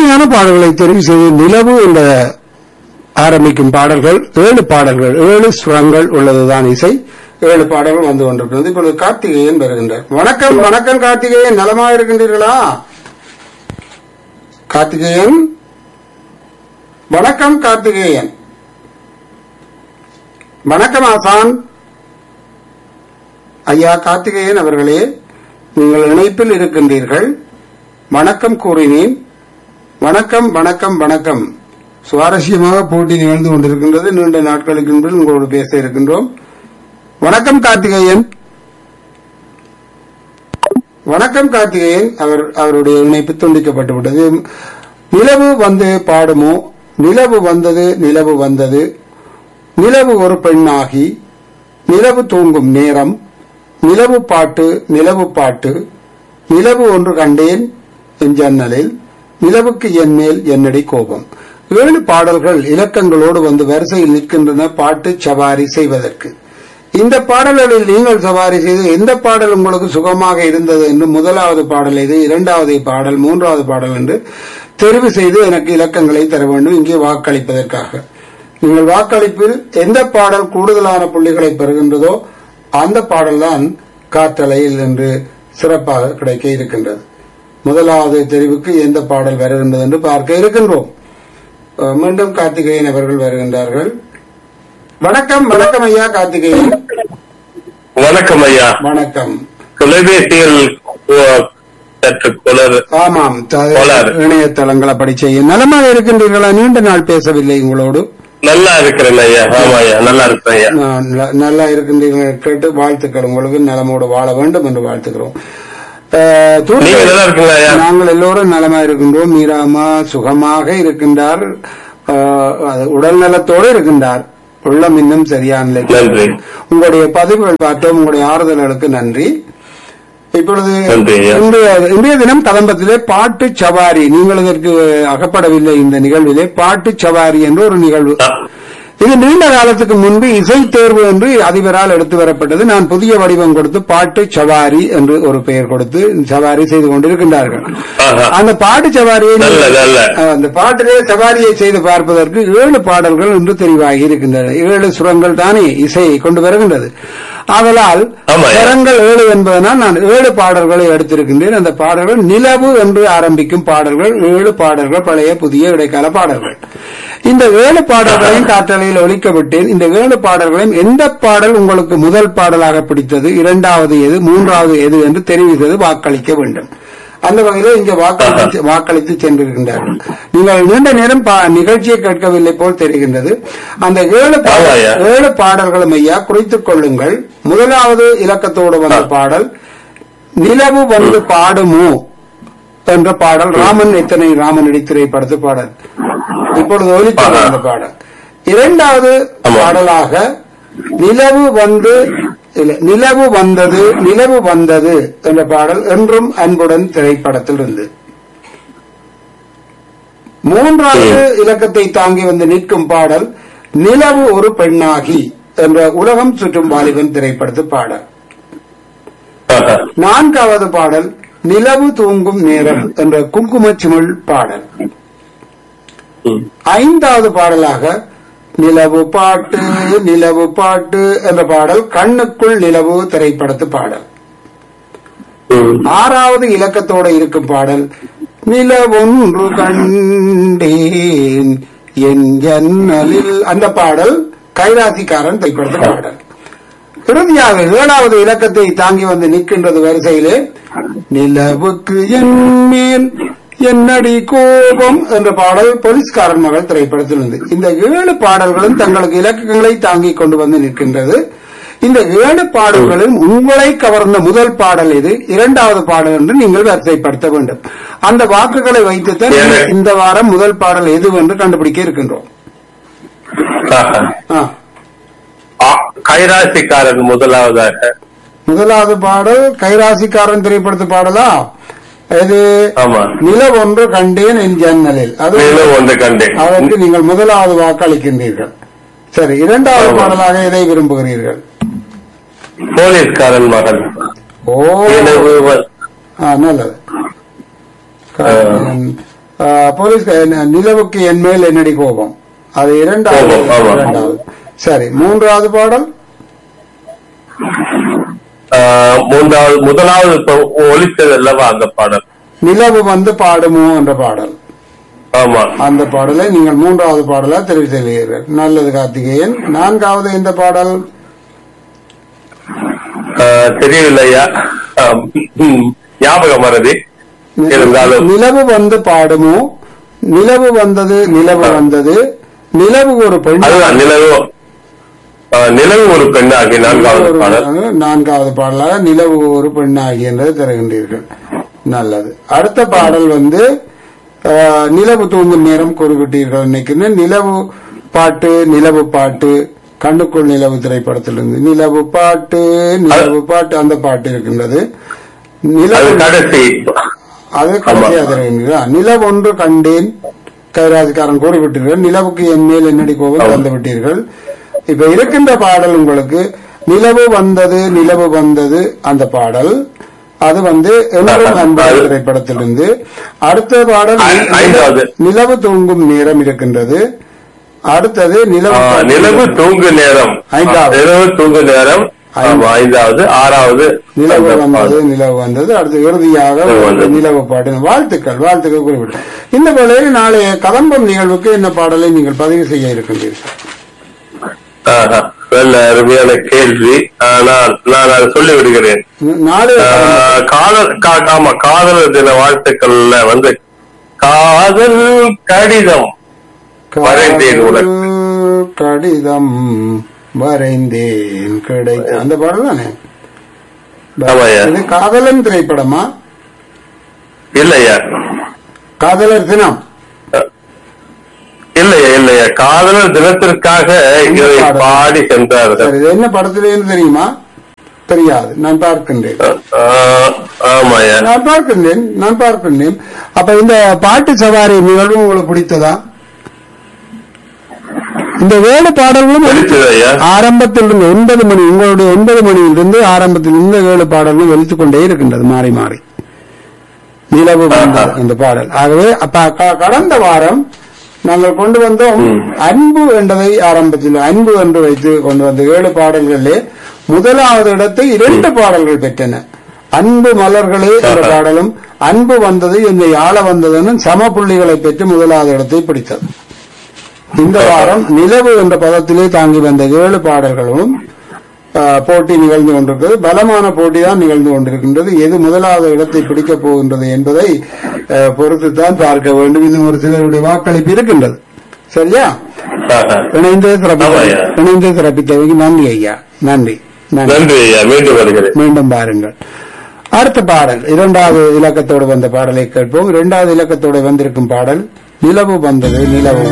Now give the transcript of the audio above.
அருமையான பாடல்களை தெரிவு செய்து நிலவு என்ற ஆரம்பிக்கும் பாடல்கள் ஏழு பாடல்கள் ஏழு சுரங்கள் உள்ளதுதான் இசை ஏழு பாடல்கள் வந்து கொண்டிருக்கிறது இப்பொழுது கார்த்திகேயன் வருகின்றார் வணக்கம் வணக்கம் கார்த்திகேயன் நலமா இருக்கின்றீர்களா கார்த்திகேயன் வணக்கம் கார்த்திகேயன் வணக்கம் ஆசான் ஐயா கார்த்திகேயன் அவர்களே நீங்கள் இணைப்பில் இருக்கின்றீர்கள் வணக்கம் கூறினேன் வணக்கம் வணக்கம் வணக்கம் சுவாரஸ்யமாக போட்டி நிகழ்ந்து கொண்டிருக்கின்றது நீண்ட நாட்களுக்கு முன்பு உங்களோடு பேச இருக்கின்றோம் வணக்கம் கார்த்திகேயன் வணக்கம் கார்த்திகேயன் அவர் அவருடைய இணைப்பு துண்டிக்கப்பட்டு விட்டது நிலவு வந்து பாடுமோ நிலவு வந்தது நிலவு வந்தது நிலவு ஒரு பெண்ணாகி நிலவு தூங்கும் நேரம் நிலவு பாட்டு நிலவு பாட்டு நிலவு ஒன்று கண்டேன் என் ஜன்னலில் நிலவுக்கு என் மேல் என்னடி கோபம் ஏழு பாடல்கள் இலக்கங்களோடு வந்து வரிசையில் நிற்கின்றன பாட்டு சவாரி செய்வதற்கு இந்த பாடல்களில் நீங்கள் சவாரி செய்து எந்த பாடல் உங்களுக்கு சுகமாக இருந்தது என்று முதலாவது பாடல் எது இரண்டாவது பாடல் மூன்றாவது பாடல் என்று தெரிவு செய்து எனக்கு இலக்கங்களை தர வேண்டும் இங்கே வாக்களிப்பதற்காக நீங்கள் வாக்களிப்பில் எந்த பாடல் கூடுதலான புள்ளிகளை பெறுகின்றதோ அந்த பாடல்தான் காற்றலையில் என்று சிறப்பாக கிடைக்க இருக்கின்றது முதலாவது தெரிவுக்கு எந்த பாடல் வருகின்றது என்று பார்க்க இருக்கின்றோம் அஹ் மீண்டும் கார்த்திகேயன் அவர்கள் வருகின்றார்கள் வணக்கம் வணக்கம் ஐயா கார்த்திகேயன் வணக்கம் ஐயா வணக்கம் தொலைபேசியில் அஹ், சற்று குளர் ஆமாம் த- கோளாறு. இணையதளங்களை படி செய்ய நலமாக இருக்கின்றீர்களா நீண்ட நாள் பேசவில்லை உங்களோடு நல்லா இருக்கிறேன் ஐயா ஆமா ஐயா நல்லா இருக்கிறேன் ஐயா நான் ந- நல்லா இருக்கின்றீர்கள் கேட்டு வாழ்த்துக்கள் உங்களுக்கு நலமோடு வாழ வேண்டும் என்று வாழ்த்துக்கிறோம் அஹ், தூத்துக்குடி- நீங்க நல்லா இருக்கீங்களா ஐயா நாங்கள் எல்லோரும் நலமா இருக்கின்றோம் மீராமா சுகமாக இருக்கின்றார் அஹ், அது உடல் நலத்தோடு இருக்கின்றார் உள்ளம் இன்னும் சரியான நிலைக்கு நன்றி. உங்களுடைய பதிவுகள் பார்த்தோம் உங்களுடைய ஆறுதல்களுக்கு நன்றி இப்பொழுது நன்றி ஐயா. இன்றைய இன்றைய தினம் கதம்பத்திலே பாட்டு சவாரி நீங்கள் இதற்கு அகப்படவில்லை இந்த நிகழ்விலே பாட்டு சவாரி என்று ஒரு நிகழ்வு ஆ. இது நீண்ட காலத்துக்கு முன்பு இசை தேர்வு என்று அதிபரால் எடுத்து வரப்பட்டது நான் புதிய வடிவம் கொடுத்து பாட்டு சவாரி என்று ஒரு பெயர் கொடுத்து சவாரி செய்து கொண்டிருக்கின்றார்கள் ஆஹா. அந்த பாட்டு சவாரியை நல்ல, நல்ல. அஹ், அந்த பாட்டிலே சவாரியை செய்து பார்ப்பதற்கு ஏழு பாடல்கள் என்று தெரிவாகி இருக்கின்றன ஏழு சுரங்கள் தானே இசையை கொண்டு வருகின்றது ஆதலால் ஆமா. சுரங்கள் ஏழு என்பதனால் நான் ஏழு பாடல்களை எடுத்திருக்கின்றேன் அந்த பாடல்கள் நிலவு என்று ஆரம்பிக்கும் பாடல்கள் ஏழு பாடல்கள் பழைய புதிய இடைக்கால பாடல்கள் இந்த ஏழு பாடல்களையும் காற்றலையில் ஒலிக்க விட்டேன் இந்த ஏழு பாடல்களையும் எந்த பாடல் உங்களுக்கு முதல் பாடலாக பிடித்தது இரண்டாவது எது மூன்றாவது எது என்று தெரிவித்தது வாக்களிக்க வேண்டும் அந்த வகையில் இங்கே வாக்களித்து வாக்களித்து சென்றிருக்கின்றார்கள் நீங்கள் நீண்ட நேரம் பா- நிகழ்ச்சியை கேட்கவில்லை போல் தெரிகின்றது அந்த ஏழு பா- ஆமா, ஐயா. ஏழு பாடல்களும் ஐயா குறித்துக் கொள்ளுங்கள் முதலாவது இலக்கத்தோடு வந்த பாடல் நிலவு வந்து பாடுமோ என்ற பாடல் ராமன் எத்தனை ராமனடி திரைப்படத்து பாடல் இப்பொழுது ஒலித்தது ஆஹா. அந்த பாடல் இரண்டாவது ஆமா. பாடலாக நிலவு வந்து இல்ல நிலவு வந்தது நிலவு வந்தது என்ற பாடல் என்றும் அன்புடன் திரைப்படத்தில் இருந்து மூன்றாவது இலக்கத்தை தாங்கி வந்து நிற்கும் பாடல் நிலவு ஒரு பெண்ணாகி என்ற உலகம் சுற்றும் வாலிபன் திரைப்படத்து பாடல் ஆஹா. நான்காவது பாடல் நிலவு தூங்கும் நேரம் என்ற குங்குமச்சிமிழ் பாடல் ம். ஐந்தாவது பாடலாக நிலவு பாட்டு நிலவு பாட்டு என்ற பாடல் கண்ணுக்குள் நிலவு திரைப்படத்து பாடல் ம். ஆறாவது இலக்கத்தோட இருக்கும் பாடல் நிலவொன்று கண்டேன் என் ஜன்னலில் அந்த பாடல் கைராசிக்காரன் திரைப்படத்து பாடல் இறுதியாக ஏழாவது இலக்கத்தை தாங்கி வந்து நிற்கின்றது வரிசையிலே நிலவுக்கு என் மேல் என்னடி கோபம் என்ற பாடல் போலீஸ்காரன் மகள் திரைப்படத்தில் இருந்து இந்த ஏழு பாடல்களும் தங்களுக்கு இலக்கங்களை தாங்கிக் கொண்டு வந்து நிற்கின்றது இந்த ஏழு பாடல்களும் உங்களை கவர்ந்த முதல் பாடல் இது இரண்டாவது பாடல் என்று நீங்கள் வரிசைப்படுத்த வேண்டும் அந்த வாக்குகளை வைத்துத்தான் ஏழு. இந்த வாரம் முதல் பாடல் எது என்று கண்டுபிடிக்க இருக்கின்றோம் ஆஹா. ஆ. ஆ, கைராசிக்காரன் முதலாவதாக முதலாவது பாடல் கைராசிக்காரன் திரைப்படத்து பாடலா இது ஆமா நில ஒன்று கண்டேன் என் ஜன்னலில் அது மேலும் ஒன்று கண்டேன் அதற்கு நீங்கள் முதலாவது வாக்களிக்கின்றீர்கள் சரி இரண்டாவது ஆமா. பாடலாக எதை விரும்புகிறீர்கள் போலீஸ்காரன் மகன் ஓ நிலவு வ- ஆ, நல்லது ஆ. ஆஹ், போலீஸ் அஹ், நிலவுக்கு என் மேல் என்னடி கோபம் அது இரண்டாவது கோபம், ஆமா. இரண்டாவது சரி மூன்றாவது பாடல் ஆஹ் மூன்றாவது முதலாவது இப்ப ஒலித்தது அல்லவா அந்த பாடல் நிலவு வந்து பாடுமோ என்ற பாடல் ஆமா அந்த பாடலை நீங்கள் மூன்றாவது பாடலா தெரிவு செய்கிறீர்கள் நல்லது கார்த்திகேயன் நான்காவது இந்த பாடல் ஆஹ் தெரியவில்லையா ஆஹ் ம், ஞாபகம் மறதி இருந்தாலும் நிலவு வந்து பாடுமோ நிலவு வந்தது நிலவு வந்தது நிலவு ஒரு பெண் அதுதான் நிலவு ஆஹ் நிலவு ஒரு பெண்ணாகி நான்காவது ஒரு- பாடல் நான்காவது பாடலாக நிலவு ஒரு பெண்ணாகி என்றது தருகின்றீர்கள் நல்லது அடுத்த பாடல் வந்து ஆஹ், நிலவு தூங்கும் நேரம் குறிப்பிட்டீர்கள் நினைக்கிறேன் நிலவு பாட்டு நிலவு பாட்டு கண்ணுக்குள் நிலவு திரைப்படத்திலிருந்து நிலவு பாட்டு நிலவு பாட்டு அந்த பாட்டு இருக்கின்றது அது நிலவு கடைசி அது கடைசியாக தருகின்றீர்களா நிலவு ஒன்று கண்டேன் கைராசிக்காரன் கூறிவிட்டீர்கள் நிலவுக்கு என் மேல் என்னடி கோவில் தந்து விட்டீர்கள் இப்ப இருக்கின்ற பாடல் உங்களுக்கு நிலவு வந்தது நிலவு வந்தது அந்த பாடல் அது வந்து என்றும் அன்பான திரைப்படத்திலிருந்து அடுத்த பாடல் ஐ- ஐந்தாவது. நிலவு தூங்கும் நேரம் இருக்கின்றது அடுத்தது நிலவு ஆஹ் நிலவு தூங்கு நேரம் ஐந்தாவது. நிலவு தூங்கு நேரம் ஆமா ஐந்தாவது ஆறாவது நிலவு அந்த வந்தது பாடல். நிலவு வந்தது அடுத்து இறுதியாக நிலவு வந்தது. நிலவு பாட்டு வாழ்த்துக்கள் வாழ்த்துக்கள் குறிப்பிட்டேன் இந்த வேளையில் நாளைய கதம்பம் நிகழ்வுக்கு என்ன பாடலை நீங்கள் பதிவு செய்ய இருக்கின்றீர்கள் ஆஹா. நல்ல அருமையான கேள்வி ஆனால் நான் அதை சொல்லி விடுகிறேன் நாளைய கதம்பம். ஆஹ் காதல் கா- ஆமா காதலர் தின வாழ்த்துக்கள்ல வந்து காதல் கடிதம் வரைந்தேன் உனக்கு. காதல் கடிதம் வரைந்தேன் கிடைத்த அந்த பாடல் தானே ஆமாய்யா. இது காதலன் திரைப்படமா இல்லையா காதலர் தினம் இல்லையா இல்லையா காதலர் தினத்திற்காக இதை பாடல்? பாடி சென்றார்கள் சரி இது என்ன படத்திலேன்னு தெரியுமா தெரியாது நான் பார்க்கின்றேன் ஆஹ் ஆமாயா நான் பார்க்கின்றேன் நான் பார்க்கின்றேன் அப்ப இந்த பாட்டு சவாரி நிகழ்வு உங்களுக்கு பிடித்ததா இந்த ஏழு பாடல்களும் பிடிச்சது ஐயா ஆரம்பத்திலிருந்து ஒன்பது மணி உங்களுடைய ஒன்பது மணியிலிருந்து ஆரம்பத்தில் இந்த ஏழு பாடல்களும் ஒலித்துக் கொண்டே இருக்கின்றது மாறி மாறி நிலவு வந்தது ஆஹா. இந்த பாடல் ஆகவே அப்ப க- கடந்த வாரம் நாங்கள் கொண்டு வந்தோம் ம். அன்பு என்பதை ஆரம்பத்தில் அன்பு என்று வைத்து கொண்டு வந்த ஏழு பாடல்களிலே முதலாவது இடத்தை இரண்டு பாடல்கள் பெற்றன அன்பு மலர்களே என்ற ஆஹா. பாடலும் அன்பு வந்தது என்னை ஆள வந்ததுன்னு சம புள்ளிகளை பெற்று முதலாவது இடத்தை பிடித்தது இந்த வாரம் நிலவு என்ற பதத்திலே தாங்கி வந்த ஏழு பாடல்களும் ஆ, போட்டி நிகழ்ந்து கொண்டிருக்கிறது பலமான போட்டி தான் நிகழ்ந்து கொண்டிருக்கின்றது எது முதலாவது இடத்தை பிடிக்கப் போகின்றது என்பதை பொறுத்துத்தான் பார்க்க வேண்டும் இன்னும் ஒரு சிலருடைய வாக்களிப்பு இருக்கின்றது சரியா ஆஹா. இணைந்து சிறப்பித்த ஆமாய்யா. இணைந்து சிறப்பித்தவைக்கு நன்றி ஐயா நன்றி நன்றி நன்றி ஐயா மீண்டும் வருகிறேன் மீண்டும் பாருங்கள் அடுத்த பாடல் இரண்டாவது இலக்கத்தோடு வந்த பாடலை கேட்போம் இரண்டாவது இலக்கத்தோடு வந்திருக்கும் பாடல் நிலவு வந்தது நிலவு